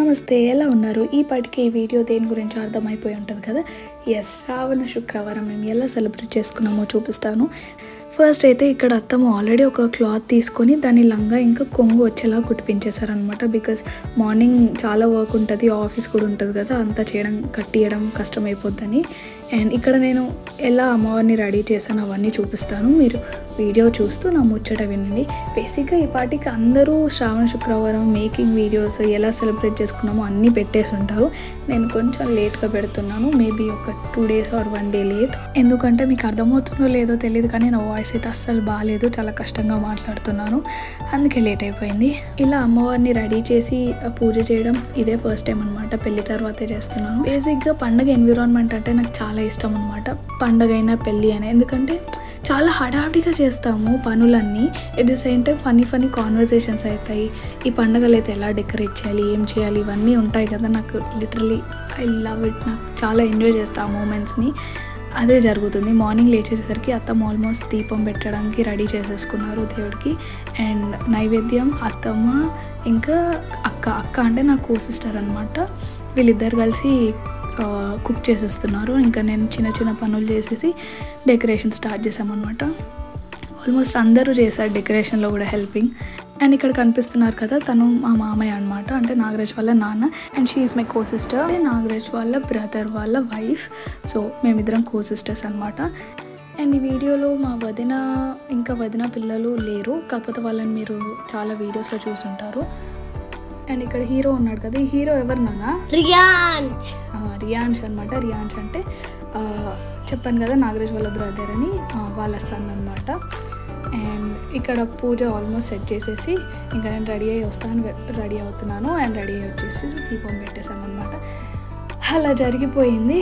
నమస్తే ఎలా ఉన్నారు ఈ పాటికి ఈ వీడియో దేని గురించి అర్థమైపోయి ఉంటుంది కదా ఎస్ శ్రావణ శుక్రవారం మేము ఎలా సెలబ్రేట్ చేసుకున్నామో చూపిస్తాను ఫస్ట్ అయితే ఇక్కడ అత్తమ్మ ఆల్రెడీ ఒక క్లాత్ తీసుకొని దాని లంగా ఇంకా కొంగు వచ్చేలా కుట్టిపించేశారనమాట బికాస్ మార్నింగ్ చాలా వర్క్ ఉంటుంది ఆఫీస్ కూడా ఉంటుంది కదా అంతా చేయడం కట్టియడం కష్టమైపోద్దని అండ్ ఇక్కడ నేను ఎలా అమ్మవారిని రెడీ చేశాను అవన్నీ చూపిస్తాను మీరు వీడియో చూస్తూ నా ముచ్చట వినండి బేసిక్గా ఈ పాటికి అందరూ శ్రావణ శుక్రవారం మేకింగ్ వీడియోస్ ఎలా సెలబ్రేట్ చేసుకున్నామో అన్నీ పెట్టేసి ఉంటారు నేను కొంచెం లేట్గా పెడుతున్నాను మేబీ ఒక two days or one day late ఎందుకంటే మీకు అర్థమవుతుందో లేదో తెలియదు కానీ నా వాయిస్ అయితే అస్సలు బాగాలేదు చాలా కష్టంగా మాట్లాడుతున్నాను అందుకే లేట్ అయిపోయింది ఇలా అమ్మవారిని రెడీ చేసి పూజ చేయడం ఇదే ఫస్ట్ టైం అనమాట పెళ్లి తర్వాతే చేస్తున్నాను బేసిక్గా పండగ ఎన్విరాన్మెంట్ అంటే నాకు చాలా ఇష్టం అనమాట పండగ అయినా పెళ్ళి అయినా ఎందుకంటే చాలా హడావిడిగా చేస్తాము పనులన్నీ at the same time funny funny conversations అవుతాయి ఈ పండగలు అయితే ఎలా డెకరేట్ చేయాలి ఏం చేయాలి ఇవన్నీ ఉంటాయి కదా నాకు లిటరలీ ఐ లవ్ ఇట్ నాకు చాలా ఎంజాయ్ చేస్తాను ఆ మూమెంట్స్ని అదే జరుగుతుంది మార్నింగ్ లేచేసరికి అత్తమ్మ ఆల్మోస్ట్ దీపం పెట్టడానికి రెడీ చేసేసుకున్నారు దేవుడికి అండ్ నైవేద్యం అత్తమ్మ ఇంకా అక్క అక్క అంటే నా కో సిస్టర్ అనమాట వీళ్ళిద్దరు కలిసి కుక్ చేసేస్తున్నారు ఇంకా నేను చిన్న చిన్న పనులు చేసేసి డెకరేషన్ స్టార్ట్ చేసామన్నమాట ఆల్మోస్ట్ అందరూ చేశారు డెకరేషన్లో కూడా హెల్పింగ్ అండ్ ఇక్కడ కనిపిస్తున్నారు కదా తను మా మామయ్య అనమాట అంటే నాగరాజ్ వాళ్ళ నాన్న and she my co sister Nagaraj వాళ్ళ బ్రదర్ వాళ్ళ వైఫ్ సో మేమిద్దరం కో సిస్టర్స్ అనమాట అండ్ ఈ వీడియోలో మా వదిన ఇంకా వదిన పిల్లలు లేరు కాకపోతే వాళ్ళని మీరు చాలా వీడియోస్లో చూసుంటారు అండ్ ఇక్కడ హీరో ఉన్నాడు కదా ఈ హీరో ఎవరు నాన్న రియాంజ్ ఆ, రియాన్ష్ అనమాట రియాన్ష్ అంటే ఆ, చెప్పాను కదా నాగరాజ్ వాళ్ళ బ్రదర్ అని ఆ, వాళ్ళ సన్ అనమాట అండ్ ఇక్కడ పూజ ఆల్మోస్ట్ సెట్ చేసేసి ఇంకా నేను రెడీ అయ్యి వస్తాను రెడీ అవుతున్నాను అండ్ రెడీ అయ్యి వచ్చేసి దీపం పెట్టేశాను అనమాట అలా జరిగిపోయింది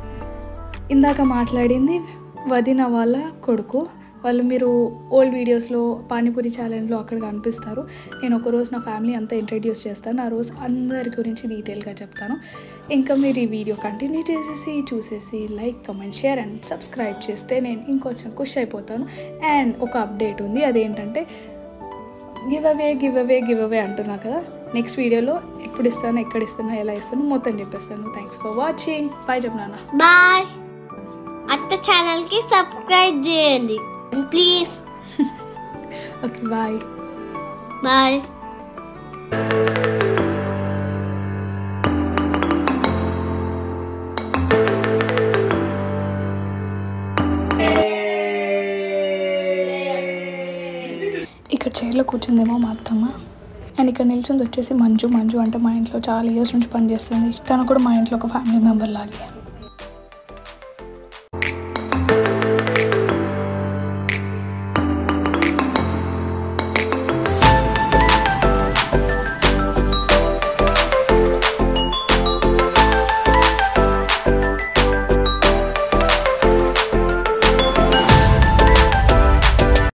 ఇందాక మాట్లాడింది వదిన వాళ్ళ కొడుకు వాళ్ళు మీరు ఓల్డ్ వీడియోస్లో పానీపూరి ఛానల్లో అక్కడ కనిపిస్తారు నేను ఒక రోజు నా ఫ్యామిలీ అంతా ఇంట్రడ్యూస్ చేస్తాను ఆ రోజు అందరి గురించి డీటెయిల్గా చెప్తాను ఇంకా మీరు ఈ వీడియో కంటిన్యూ చేసేసి చూసేసి like comment share and subscribe చేస్తే నేను ఇంకొంచెం ఖుషి అయిపోతాను అండ్ ఒక అప్డేట్ ఉంది అదేంటంటే give away give away give away అంటున్నా కదా నెక్స్ట్ వీడియోలో ఎప్పుడు ఇస్తాను ఎక్కడ ఇస్తాను ఎలా ఇస్తాను మొత్తం చెప్పేస్తాను థ్యాంక్స్ ఫర్ వాచింగ్ బాయ్ చెప్పినానా బాయ్ అత్త ఛానల్ కి సబ్స్క్రైబ్ చేయండి ప్లీజ్ ఓకే బాయ్ బాయ్ ఇక్కడ చైర్లో కూర్చుందేమో మా అత్తమ్మ అండ్ ఇక్కడ నిల్చుంది వచ్చేసి మంజు మంజు అంటే మా ఇంట్లో చాలా ఇయర్స్ నుంచి పనిచేస్తుంది తను కూడా మా ఇంట్లో ఒక ఫ్యామిలీ మెంబర్ లాగే